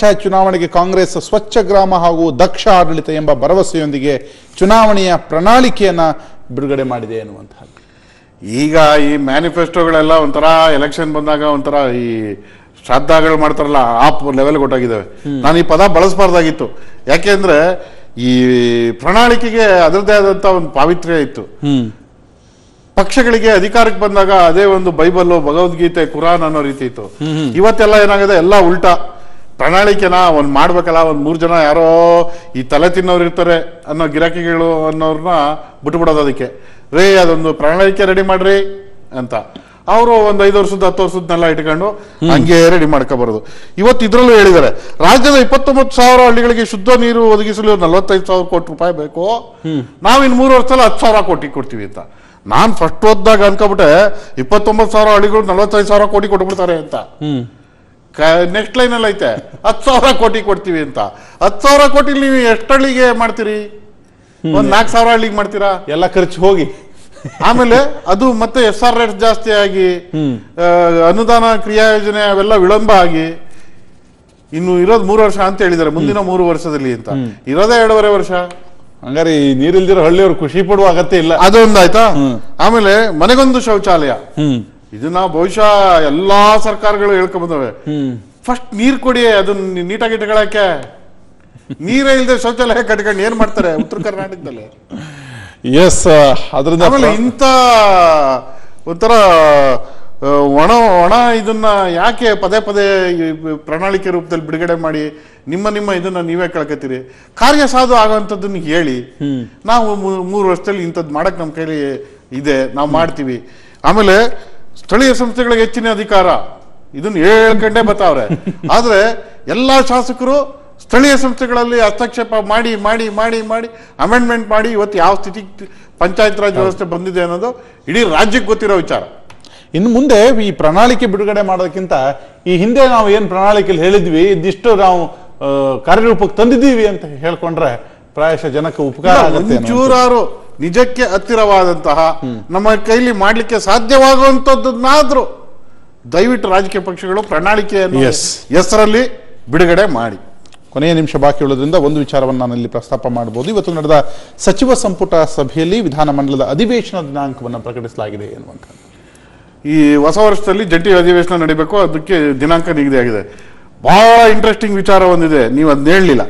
ಪಂಚಾಯತ್ ಚುನಾವಣೆಗೆ ಕಾಂಗ್ರೆಸ್ ಸ್ವಚ್ಛ ಗ್ರಾಮ ಹಾಗೂ ದಕ್ಷ ಆಡಳಿತ ಎಂಬ ಭರವಸೆಯೊಂದಿಗೆ ಚುನಾವಣೆಯ ಪ್ರಣಾಳಿಕೆಯನ್ನ ಬಿಡುಗಡೆ ಮಾಡಿದೆ ಎನ್ನುವಂತಹ ಈಗ ಈ ಮ್ಯಾನಿಫೆಸ್ಟೋಗಳೆಲ್ಲ ಒಂಥರ ಎಲೆಕ್ಷನ್ ಬಂದಾಗ ಒಂಥರ ಈ ಶ್ರಾದ್ದಗಳು ಮಾಡ್ತಾರಲ್ಲ ಆ ಲೆವೆಲ್ ಕೊಟ್ಟಾಗಿದ್ದಾವೆ ನಾನು ಈ ಪದ ಬಳಸಬಾರ್ದಾಗಿತ್ತು ಯಾಕೆಂದ್ರೆ ಈ ಪ್ರಣಾಳಿಕೆಗೆ ಅದರದೇ ಆದಂತ ಒಂದು ಪಾವಿತ್ರ್ಯ ಇತ್ತು ಹ್ಮ್ ಪಕ್ಷಗಳಿಗೆ ಅಧಿಕಾರಕ್ಕೆ ಬಂದಾಗ ಅದೇ ಒಂದು ಬೈಬಲ್ ಭಗವದ್ಗೀತೆ ಕುರಾನ್ ಅನ್ನೋ ರೀತಿ ಇತ್ತು ಇವತ್ತೆಲ್ಲ ಏನಾಗಿದೆ ಎಲ್ಲ ಉಲ್ಟಾ ಪ್ರಣಾಳಿಕೆನ ಒಂದ್ ಮಾಡ್ಬೇಕಲ್ಲ ಒಂದ್ ಮೂರ್ ಜನ ಯಾರೋ ಈ ತಲೆ ತಿನ್ನೋರು ಇರ್ತಾರೆ ಅನ್ನೋ ಗಿರಾಕಿಗಳು ಅನ್ನೋರ್ನ ಬಿಟ್ಬಿಡೋದು ಅದಕ್ಕೆ ರೇ ಅದೊಂದು ಪ್ರಣಾಳಿಕೆ ರೆಡಿ ಮಾಡ್ರಿ ಅಂತ ಅವರು ಒಂದ್ ಐದು ವರ್ಷದ ಹತ್ತು ವರ್ಷದನ್ನೆಲ್ಲ ಇಟ್ಕೊಂಡು ಹಂಗೆ ರೆಡಿ ಮಾಡ್ಕೊ ಬರೋದು ಇವತ್ತು ಇದ್ರಲ್ಲೂ ಹೇಳಿದ್ದಾರೆ ರಾಜ್ಯದ ಇಪ್ಪತ್ತೊಂಬತ್ತು ಸಾವಿರ ಹಳ್ಳಿಗಳಿಗೆ ಶುದ್ಧ ನೀರು ಒದಗಿಸಲು ನಲವತ್ತೈದು ಸಾವಿರ ಕೋಟಿ ರೂಪಾಯಿ ಬೇಕು ನಾವು ಇನ್ ಮೂರು ವರ್ಷದಲ್ಲಿ ಹತ್ತು ಸಾವಿರ ಕೋಟಿ ಕೊಡ್ತೀವಿ ಅಂತ ನಾನ್ ಫಸ್ಟ್ ಓದ್ದಾಗ ಅನ್ಕೊಬಿಟ್ಟೆ ಇಪ್ಪತ್ತೊಂಬತ್ತು ಸಾವಿರ ಹಳ್ಳಿಗಳು ನಲವತ್ತೈದು ಸಾವಿರ ಕೋಟಿ ಕೊಟ್ಬಿಡ್ತಾರೆ ಅಂತ ಹ್ಮ್ ನೆಕ್ಸ್ಟ್ ಲೈನ್ ಅಲ್ಲಿ ಐತೆ ಹತ್ತು ಸಾವಿರ ಕೋಟಿ ಕೊಡ್ತೀವಿ ಅಂತ ಹತ್ತು ಸಾವಿರ ಕೋಟಿ ನೀವು ಎಷ್ಟು ಹಳ್ಳಿಗೆ ಮಾಡ್ತೀರಿ ಒಂದ್ ನಾಲ್ಕು ಸಾವಿರ ಹಳ್ಳಿಗೆ ಮಾಡ್ತೀರಾ ಎಲ್ಲ ಖರ್ಚು ಹೋಗಿ ಆಮೇಲೆ ಅದು ಮತ್ತೆ ಎಸ್ ಆರ್ ರೇಟ್ ಜಾಸ್ತಿ ಆಗಿ ಆ, ಅನುದಾನ ಕ್ರಿಯಾ ಯೋಜನೆ ಅವೆಲ್ಲ ವಿಳಂಬ ಆಗಿ ಇನ್ನು ಇರೋದು ಮೂರು ವರ್ಷ ಅಂತ ಹೇಳಿದ್ದಾರೆ ಮುಂದಿನ ಮೂರು ವರ್ಷದಲ್ಲಿ ಅಂತ ಇರೋದೇ ಎರಡೂವರೆ ವರ್ಷ ಹಂಗಾರೆ ಈ ನೀರಿಲ್ದಿರೋ ಹಳ್ಳಿಯವರು ಖುಷಿ ಪಡುವ ಅಗತ್ಯ ಇಲ್ಲ ಅದೊಂದಾಯ್ತಾ ಆಮೇಲೆ ಮನೆಗೊಂದು ಶೌಚಾಲಯ ಹ್ಮ್ ಇದನ್ನ ಬಹುಶಃ ಎಲ್ಲಾ ಸರ್ಕಾರಗಳು ಹೇಳ್ಕೊಂಡ್ ಬಂದವೆ ಹ್ಮ್ ಫಸ್ಟ್ ನೀರ್ ಕೊಡಿ ಅದನ್ನ ನೀಟಾಗಿ ಇಟ್ಕೊಳಕ್ಕೆ ನೀರೇ ಇಲ್ಲದೆ ಶೌಚಾಲಯ ಕಟ್ಕೊಂಡು ಏನ್ ಮಾಡ್ತಾರೆ ಉತ್ತರ ಕರ್ನಾಟಕದಲ್ಲಿ ಎಸ್ ಅದರಿಂದ ಆಮೇಲೆ ಇಂಥ ಒಂಥರ ಆ, ಒಣ ಒಣ ಇದನ್ನ ಯಾಕೆ ಪದೇ ಪದೇ ಈ ಪ್ರಣಾಳಿಕೆ ರೂಪದಲ್ಲಿ ಬಿಡುಗಡೆ ಮಾಡಿ ನಿಮ್ಮ ನಿಮ್ಮ ಇದನ್ನ ನೀವೇ ಕಳ್ಕೊತೀರಿ ಕಾರ್ಯ ಸಾಧು ಆಗುವಂಥದ್ದನ್ನ ಹೇಳಿ ನಾವು ಮೂ- ಮೂರು ವರ್ಷದಲ್ಲಿ ಇಂಥದ್ದು ಮಾಡಕ್ ನಮ್ಮ ಕೈಲಿ ಇದೆ ನಾವು ಮಾಡ್ತೀವಿ ಆಮೇಲೆ ಸ್ಥಳೀಯ ಸಂಸ್ಥೆಗಳಿಗೆ ಹೆಚ್ಚಿನ ಅಧಿಕಾರ ಇದನ್ನ ಹೇಳ್ಕೊಂಡೇ ಬರ್ತಾವ್ರೆ ಆದ್ರೆ ಎಲ್ಲಾ ಶಾಸಕರು ಸ್ಥಳೀಯ ಸಂಸ್ಥೆಗಳಲ್ಲಿ ಹಸ್ತಕ್ಷೇಪ ಮಾಡಿ ಮಾಡಿ ಮಾಡಿ ಮಾಡಿ ಅಮೆಂಡ್ಮೆಂಟ್ ಮಾಡಿ ಇವತ್ತು ಯಾವ ಸ್ಥಿತಿ ಪಂಚಾಯತ್ ರಾಜ್ ವ್ಯವಸ್ಥೆ ಬಂದಿದೆ ಅನ್ನೋದು ಇಡೀ ರಾಜ್ಯಕ್ಕೆ ಗೊತ್ತಿರೋ ವಿಚಾರ ಇನ್ನು ಮುಂದೆ ಈ ಪ್ರಣಾಳಿಕೆ ಬಿಡುಗಡೆ ಮಾಡೋದಕ್ಕಿಂತ ಈ ಹಿಂದೆ ನಾವು ಏನ್ ಪ್ರಣಾಳಿಕೆಯಲ್ಲಿ ಹೇಳಿದ್ವಿ ಇದಿಷ್ಟು ನಾವು ಆ, ಕಾರ್ಯರೂಪಕ್ಕೆ ತಂದಿದ್ದೀವಿ ಅಂತ ಹೇಳ್ಕೊಂಡ್ರೆ ಪ್ರಾಯಶಃ ಜನಕ್ಕೆ ಉಪಕಾರ ಆಗುತ್ತೆ ಅನ್ನುವಂಥದ್ದು. ಒಂಚೂರಾರು ನಿಜಕ್ಕೆ ಹತ್ತಿರವಾದಂತಹ ನಮ್ಮ ಕೈಲಿ ಮಾಡ್ಲಿಕ್ಕೆ ಸಾಧ್ಯವಾಗುವಂತದ್ದನ್ನಾದ್ರೂ ದಯವಿಟ್ಟು ರಾಜಕೀಯ ಪಕ್ಷಗಳು ಪ್ರಣಾಳಿಕೆಯನ್ನು Yes. ಹೆಸರಲ್ಲಿ ಬಿಡುಗಡೆ ಮಾಡಿ ಕೊನೆಯ ನಿಮಿಷ ಬಾಕಿ ಉಳಿದ್ರಿಂದ ಒಂದು ವಿಚಾರವನ್ನು ನಾನು ಇಲ್ಲಿ ಪ್ರಸ್ತಾಪ ಮಾಡಬಹುದು ಇವತ್ತು ನಡೆದ ಸಚಿವ ಸಂಪುಟ ಸಭೆಯಲ್ಲಿ ವಿಧಾನಮಂಡಲದ ಅಧಿವೇಶನ ದಿನಾಂಕವನ್ನು ಪ್ರಕಟಿಸಲಾಗಿದೆ ಎನ್ನುವಂಥದ್ದು ಈ ಹೊಸ ವರ್ಷದಲ್ಲಿ ಜಂಟಿ ಅಧಿವೇಶನ ನಡಿಬೇಕು ಅದಕ್ಕೆ ದಿನಾಂಕ ನಿಗದಿಯಾಗಿದೆ ಬಹಳ ಇಂಟ್ರೆಸ್ಟಿಂಗ್ ವಿಚಾರ ಒಂದಿದೆ ನೀವು ಅದನ್ನ ಹೇಳಲಿಲ್ಲ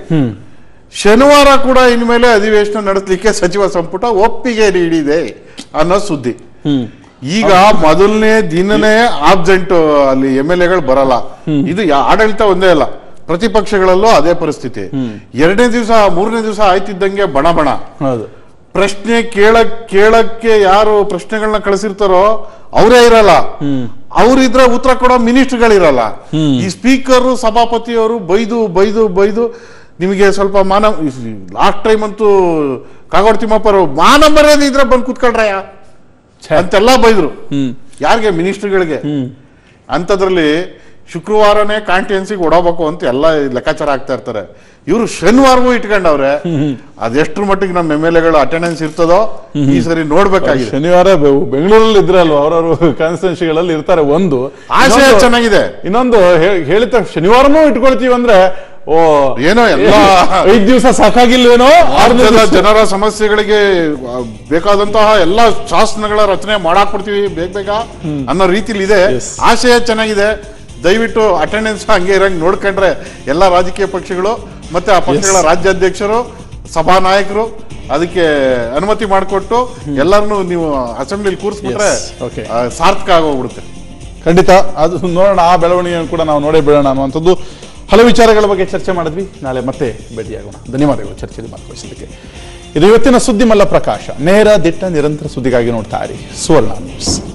ಶನಿವಾರ ಕೂಡ ಇನ್ಮೇಲೆ ಅಧಿವೇಶನ ನಡೆಸಲಿಕ್ಕೆ ಸಚಿವ ಸಂಪುಟ ಒಪ್ಪಿಗೆ ನೀಡಿದೆ ಅನ್ನೋ ಸುದ್ದಿ ಈಗ ಮೊದಲನೇ ದಿನನೇ ಆಬ್ಸೆಂಟ್ ಅಲ್ಲಿ ಎಂ ಎಲ್ ಎಗಳು ಬರಲ್ಲ ಇದು ಯಾ- ಆಡಳಿತ ಒಂದೇ ಅಲ್ಲ ಪ್ರತಿಪಕ್ಷಗಳಲ್ಲೂ ಅದೇ ಪರಿಸ್ಥಿತಿ ಎರಡನೇ ದಿವಸ ಮೂರನೇ ದಿವಸ ಆಯ್ತಿದ್ದಂಗೆ ಬಣ ಬಣ ಹೌದು ಪ್ರಶ್ನೆ ಕೇಳಕ್ ಕೇಳಕ್ಕೆ ಯಾರು ಪ್ರಶ್ನೆಗಳನ್ನ ಕಳಿಸಿರ್ತಾರೋ ಅವರೇ ಇರಲ್ಲ ಅವ್ರಿದ್ರೆ ಉತ್ತರ ಕೊಡೋ ಮಿನಿಸ್ಟರ್ಗಳಿರಲ್ಲ ಈ ಸ್ಪೀಕರ್ ಸಭಾಪತಿಯವರು ಬೈದು ಬೈದು ಬೈದು ನಿಮಗೆ ಸ್ವಲ್ಪ ಮಾನ ಲಾಸ್ಟ್ ಟೈಮ್ ಅಂತೂ ಕಾಗೋಡ್ ತಿಮ್ಮಪ್ಪರು ಮಾನ ಮರ್ಯಾದೆ ಇದ್ರೆ ಬಂದು ಕೂತ್ಕೊಳ್ರಯ್ಯ ಅಂತೆಲ್ಲ ಬೈದ್ರು ಯಾರಿಗೆ ಮಿನಿಸ್ಟರ್ಗಳಿಗೆ ಅಂಥದ್ರಲ್ಲಿ ಶುಕ್ರವಾರನೇ ಕಾಂಟಿಯನ್ಸಿಗೆ ಓಡೋಬೇಕು ಅಂತ ಎಲ್ಲ ಲೆಕ್ಕಾಚಾರ ಆಗ್ತಾ ಇರ್ತಾರೆ ಇವರು ಶನಿವಾರವೂ ಇಟ್ಕೊಂಡವ್ರೆ ಅದೆಷ್ಟ್ರ ಮಟ್ಟಿಗೆ ನಮ್ಮ ಎಮ್ ಎಲ್ ಎಗಳು ಅಟೆಂಡೆನ್ಸ್ ಇರ್ತದೋ ಈ ಸರಿ ನೋಡ್ಬೇಕಾಗಿದೆ ಶನಿವಾರ ಬೆ- ಬೆಂಗಳೂರಲ್ಲಿ ಇದ್ರಲ್ವ ಅವರವರು ಕಾನ್ಸ್ಟಿಟ್ಯೂನ್ಸಿಗಳಲ್ಲಿ ಇರ್ತಾರೆ ಒಂದು ಆಶಯ ಇನ್ನೊಂದು- ಚೆನ್ನಾಗಿದೆ ಇನ್ನೊಂದು ಹೇ- ಹೇಳಿದ ಶನಿವಾರನೂ ಇಟ್ಕೊಳ್ತೀವಿ ಅಂದ್ರೆ ಓ ಏನೋ ಎಲ್ಲ ಐದ್ ದಿವಸ ಸಾಕಾಗಿಲ್ವೇನೋ ಆರನೇ ರಾಜ್ಯದ ದಿವ್ಸ- ಜನರ ಸಮಸ್ಯೆಗಳಿಗೆ ಆ, ಬೇಕಾದಂತಹ ಎಲ್ಲ ಶಾಸನಗಳ ರಚನೆ ಮಾಡಾಕ್ಬಿಡ್ತೀವಿ ಬೇಗ ಬೇಗ ಅನ್ನೋ ರೀತಿಲಿ ಇದೆ Yes. ಆಶಯ ಚೆನ್ನಾಗಿದೆ ದಯವಿಟ್ಟು ಅಟೆಂಡೆನ್ಸ್ ಹಂಗೆ ಇರಂಗ್ ನೋಡ್ಕೊಂಡ್ರೆ ಎಲ್ಲ ರಾಜಕೀಯ ಪಕ್ಷಗಳು ಮತ್ತೆ ಆ ಪಕ್ಷಗಳ ರಾಜ್ಯಾಧ್ಯಕ್ಷರು ಸಭಾ ನಾಯಕರು ಅದಕ್ಕೆ ಅನುಮತಿ ಮಾಡಿಕೊಟ್ಟು ಎಲ್ಲರನ್ನು ನೀವು ಅಸೆಂಬ್ಲಿಲಿ ಕೂರಿಸ್ಬಿಟ್ರೆ Yes. Okay. ಆ, ಸಾರ್ಥಕ ಆಗೋಗ್ಬಿಡುತ್ತೆ ಖಂಡಿತ ಅದು ನೋಡೋಣ ಆ ಬೆಳವಣಿಗೆಯನ್ನು ಕೂಡ ನಾವು ನೋಡೇ ಬಿಡೋಣ ಅನ್ನುವಂಥದ್ದು ಹಲವು ವಿಚಾರಗಳ ಬಗ್ಗೆ ಚರ್ಚೆ ಮಾಡಿದ್ವಿ ನಾಳೆ ಮತ್ತೆ ಭೇಟಿಯಾಗೋಣ ಧನ್ಯವಾದಗಳು ಚರ್ಚೆಯಲ್ಲಿ ಭಾಗವಹಿಸಿದ್ದಕ್ಕೆ ಇದು ಇವತ್ತಿನ ಸುದ್ದಿ ಮಲ್ಲ ಪ್ರಕಾಶ ನೇರ ದಿಟ್ಟ ನಿರಂತರ ಸುದ್ದಿಗಾಗಿ ನೋಡ್ತಾ ಇರಿ ಸುವರ್ಣ ನ್ಯೂಸ್